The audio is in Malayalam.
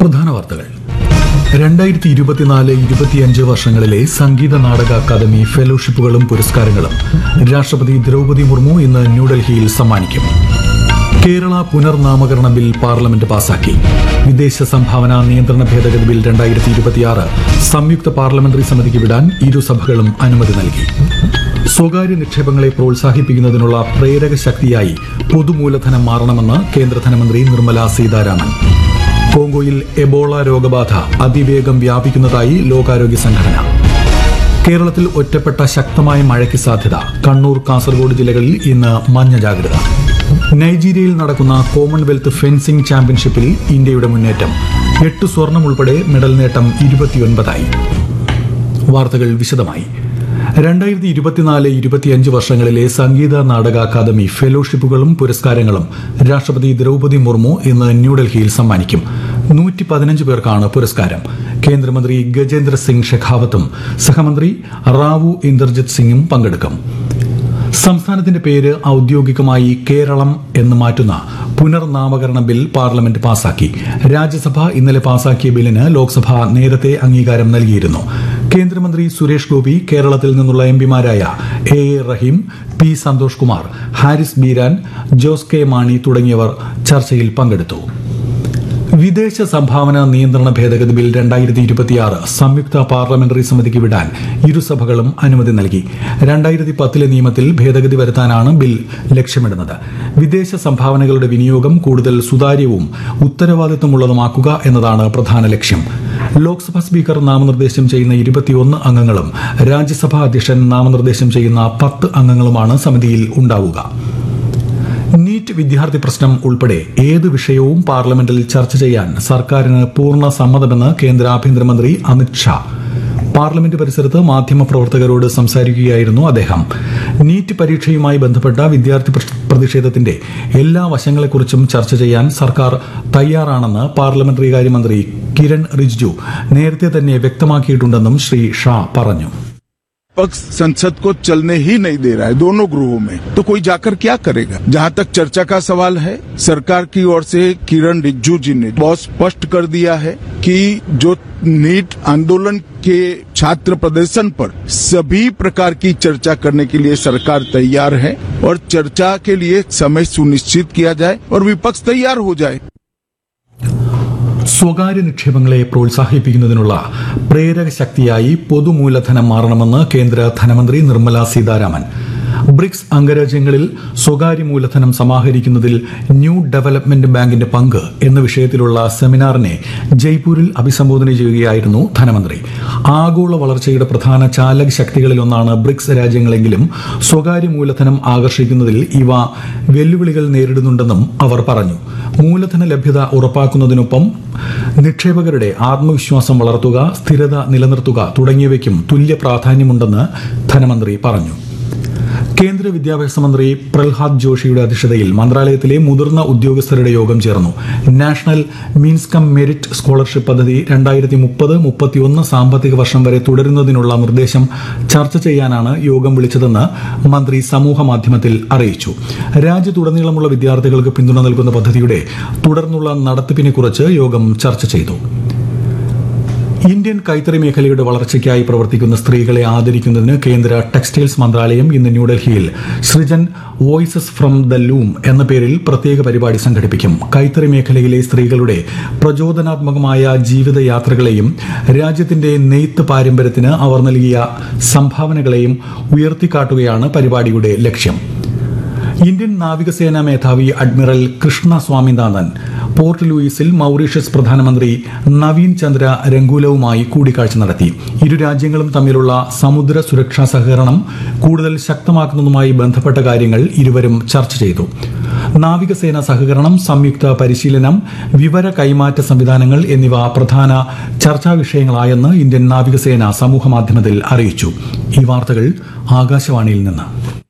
പ്രധാന വാർത്തകൾ രണ്ടായിരത്തി ഇരുപത്തിനാല് ഇരുപത്തിയഞ്ച് വർഷങ്ങളിലെ സംഗീത നാടക അക്കാദമി ഫെലോഷിപ്പുകളും പുരസ്കാരങ്ങളും രാഷ്ട്രപതി ദ്രൗപദി മുർമു ഇന്ന് ന്യൂഡൽഹിയിൽ സമ്മാനിക്കും കേരള പുനർനാമകരണ ബിൽ പാർലമെന്റ് പാസാക്കി വിദേശ സംഭാവന നിയന്ത്രണ ഭേദഗതി ബിൽ രണ്ടായിരത്തി ഇരുപത്തിയാറ് സംയുക്ത പാർലമെന്ററി സമിതിക്ക് വിടാൻ ഇരുസഭകളും അനുമതി നൽകി സ്വകാര്യ നിക്ഷേപങ്ങളെ പ്രോത്സാഹിപ്പിക്കുന്നതിനുള്ള പ്രേരക ശക്തിയായി പൊതുമൂലധനം മാറണമെന്ന് കേന്ദ്ര ധനമന്ത്രി നിർമ്മല സീതാരാമൻ കോങ്കോയിൽ എബോള രോഗബാധ അതിവേഗം വ്യാപിക്കുന്നതായി ലോകാരോഗ്യ സംഘടന കേരളത്തിൽ ഒറ്റപ്പെട്ട ശക്തമായ മഴയ്ക്ക് സാധ്യത കണ്ണൂർ കാസർഗോഡ് ജില്ലകളിൽ ഇന്ന് മഞ്ഞ ജാഗ്രത നൈജീരിയയിൽ നടക്കുന്ന കോമൺവെൽത്ത് ഫെൻസിംഗ് ചാമ്പ്യൻഷിപ്പിൽ ഇന്ത്യയുടെ മുന്നേറ്റം എട്ട് സ്വർണം ഉൾപ്പെടെ മെഡൽ നേട്ടം ഇരുപത്തിയൊൻപതായി വാർത്തകൾ വിശദമായി രണ്ടായിരത്തി ഇരുപത്തിനാല് ഇരുപത്തിയഞ്ച് വർഷങ്ങളിലെ സംഗീത നാടക അക്കാദമി ഫെലോഷിപ്പുകളും പുരസ്കാരങ്ങളും രാഷ്ട്രപതി ദ്രൗപദി മുർമു ഇന്ന് ന്യൂഡൽഹിയിൽ സമ്മാനിക്കും നൂറ്റി പതിനഞ്ച് പേർക്കാണ് പുരസ്കാരം കേന്ദ്രമന്ത്രി ഗജേന്ദ്ര സിംഗ് ഷെഖാവത്തും സഹമന്ത്രി റാവു ഇന്ദർജിത് സിംഗും പങ്കെടുക്കും സംസ്ഥാനത്തിന്റെ പേര് ഔദ്യോഗികമായി കേരളം എന്ന് മാറ്റുന്ന പുനർനാമകരണ ബിൽ പാർലമെന്റ് പാസാക്കി രാജ്യസഭ ഇന്നലെ പാസാക്കിയ ബില്ലിന് ലോക്സഭ നേരത്തെ അംഗീകാരം നൽകിയിരുന്നു കേന്ദ്രമന്ത്രി സുരേഷ് ഗോപി കേരളത്തിൽ നിന്നുള്ള എംപിമാരായ A A Rahim P Santhosh Kumar Haris Beeran Jose K Mani തുടങ്ങിയവർ ചർച്ചയിൽ പങ്കെടുത്തു വിദേശ സംഭാവന നിയന്ത്രണ ഭേദഗതി ബിൽ രണ്ടായിരത്തി ഇരുപത്തിയാറ് സംയുക്ത പാർലമെന്ററി സമിതിക്ക് വിടാൻ ഇരുസഭകളും അനുമതി നൽകി രണ്ടായിരത്തി പത്തിലെ നിയമത്തിൽ ഭേദഗതി വരുത്താനാണ് ബിൽ ലക്ഷ്യമിടുന്നത് വിദേശ സംഭാവനകളുടെ വിനിയോഗം കൂടുതൽ സുതാര്യവും ഉത്തരവാദിത്തമുള്ളതുമാക്കുക എന്നതാണ് പ്രധാന ലക്ഷ്യം ലോക്സഭാ സ്പീക്കർ നാമനിർദ്ദേശം ചെയ്യുന്ന ഇരുപത്തിയൊന്ന് അംഗങ്ങളും രാജ്യസഭാ അധ്യക്ഷൻ നാമനിർദ്ദേശം ചെയ്യുന്ന പത്ത് അംഗങ്ങളുമാണ് സമിതിയിൽ ഉണ്ടാവുക നീറ്റ് വിദ്യാർത്ഥി പ്രശ്നം ഉൾപ്പെടെ ഏത് വിഷയവും പാർലമെന്റിൽ ചർച്ച ചെയ്യാൻ സർക്കാരിന് പൂർണ്ണ സമ്മതമെന്ന് കേന്ദ്ര ആഭ്യന്തരമന്ത്രി അമിത് ഷാ പാർലമെന്റ് പരിസരത്ത് മാധ്യമപ്രവർത്തകരോട് സംസാരിക്കുകയായിരുന്നു അദ്ദേഹം നീറ്റ് പരീക്ഷയുമായി ബന്ധപ്പെട്ട വിദ്യാർത്ഥി പ്രശ്- പ്രതിഷേധത്തിന്റെ എല്ലാ വശങ്ങളെക്കുറിച്ചും ചർച്ച ചെയ്യാൻ സർക്കാർ തയ്യാറാണെന്ന് പാർലമെന്ററി കാര്യമന്ത്രി കിരൺ റിജ്ജു നേരത്തെ തന്നെ വ്യക്തമാക്കിയിട്ടുണ്ടെന്നും ശ്രീ ഷാ പറഞ്ഞു पक्ष संसद को चलने ही नहीं दे रहा है दोनों गृहों में तो कोई जाकर क्या करेगा जहां तक चर्चा का सवाल है सरकार की ओर से किरण रिज्जू जी ने बहुत स्पष्ट कर दिया है कि जो नीट आंदोलन के छात्र प्रदर्शन पर सभी प्रकार की चर्चा करने के लिए सरकार तैयार है और चर्चा के लिए समय सुनिश्चित किया जाए और विपक्ष तैयार हो जाए സ്വകാര്യ നിക്ഷേപങ്ങളെ പ്രോത്സാഹിപ്പിക്കുന്നതിനുള്ള പ്രേരക ശക്തിയായി പൊതുമൂലധനം മാറണമെന്ന് കേന്ദ്ര ധനമന്ത്രി നിർമ്മല സീതാരാമൻ ബ്രിക്സ് അംഗരാജ്യങ്ങളിൽ സ്വകാര്യ മൂലധനം സമാഹരിക്കുന്നതിൽ ന്യൂ ഡെവലപ്മെന്റ് ബാങ്കിന്റെ പങ്ക് എന്ന വിഷയത്തിലുള്ള സെമിനാറിനെ ജയ്പൂരിൽ അഭിസംബോധന ചെയ്യുകയായിരുന്നു ധനമന്ത്രി ആഗോള വളർച്ചയുടെ പ്രധാന ചാലക ശക്തികളിലൊന്നാണ് ബ്രിക്സ് രാജ്യങ്ങളെങ്കിലും സ്വകാര്യ മൂലധനം ആകർഷിക്കുന്നതിൽ ഇവ വെല്ലുവിളികൾ നേരിടുന്നുണ്ടെന്നും അവർ പറഞ്ഞു മൂലധന ലഭ്യത ഉറപ്പാക്കുന്നതിനൊപ്പം നിക്ഷേപകരുടെ ആത്മവിശ്വാസം വളർത്തുക സ്ഥിരത നിലനിർത്തുക തുടങ്ങിയവയ്ക്കും തുല്യ പ്രാധാന്യമുണ്ടെന്ന് ധനമന്ത്രി പറഞ്ഞു കേന്ദ്ര വിദ്യാഭ്യാസ മന്ത്രി പ്രഹ്ലാദ് ജോഷിയുടെ അധ്യക്ഷതയിൽ മന്ത്രാലയത്തിലെ മുതിർന്ന ഉദ്യോഗസ്ഥരുടെ യോഗം ചേർന്നു national means cum merit scholarship പദ്ധതി രണ്ടായിരത്തി മുപ്പത് മുപ്പത്തിയൊന്ന് സാമ്പത്തിക വർഷം വരെ തുടരുന്നതിനുള്ള നിർദ്ദേശം ചർച്ച ചെയ്യാനാണ് യോഗം വിളിച്ചതെന്ന് മന്ത്രി സമൂഹ മാധ്യമത്തിൽ അറിയിച്ചു രാജ്യത്തുടനീളമുള്ള വിദ്യാർത്ഥികൾക്ക് പിന്തുണ നൽകുന്ന പദ്ധതിയുടെ തുടർന്നുള്ള നടത്തിപ്പിനെക്കുറിച്ച് യോഗം ചർച്ച ചെയ്തു ഇന്ത്യൻ കൈത്തറി മേഖലയുടെ വളർച്ചയ്ക്കായി പ്രവർത്തിക്കുന്ന സ്ത്രീകളെ ആദരിക്കുന്നതിന് കേന്ദ്ര ടെക്സ്റ്റൈൽസ് മന്ത്രാലയം ഇന്ന് ന്യൂഡൽഹിയിൽ Srijan voices from the loom എന്ന പേരിൽ പ്രത്യേക പരിപാടി സംഘടിപ്പിക്കും കൈത്തറി മേഖലയിലെ സ്ത്രീകളുടെ പ്രചോദനാത്മകമായ ജീവിതയാത്രകളെയും രാജ്യത്തിന്റെ നെയ്ത്ത് പാരമ്പര്യത്തിന് അവർ നൽകിയ സംഭാവനകളെയും ഉയർത്തിക്കാട്ടുകയാണ് പരിപാടിയുടെ ലക്ഷ്യം ഇന്ത്യൻ നാവികസേനാ മേധാവി അഡ്മിറൽ കൃഷ്ണ സ്വാമിനാഥൻ പോർട്ട് ലൂയിസിൽ മൌറീഷ്യസ് പ്രധാനമന്ത്രി നവീൻ ചന്ദ്ര രംഗൂലവുമായി കൂടിക്കാഴ്ച നടത്തി ഇരു രാജ്യങ്ങളും തമ്മിലുള്ള സമുദ്ര സുരക്ഷാ സഹകരണം കൂടുതൽ ശക്തമാക്കുന്നതുമായി ബന്ധപ്പെട്ട കാര്യങ്ങൾ ഇരുവരും ചർച്ച ചെയ്തു നാവികസേന സഹകരണം സംയുക്ത പരിശീലനം വിവര കൈമാറ്റ സംവിധാനങ്ങൾ എന്നിവ പ്രധാന ചർച്ചാ വിഷയങ്ങളായെന്ന് ഇന്ത്യൻ നാവികസേന സമൂഹമാധ്യമത്തിൽ അറിയിച്ചു ഈ വാർത്തകൾ ആകാശവാണിയിൽ നിന്ന്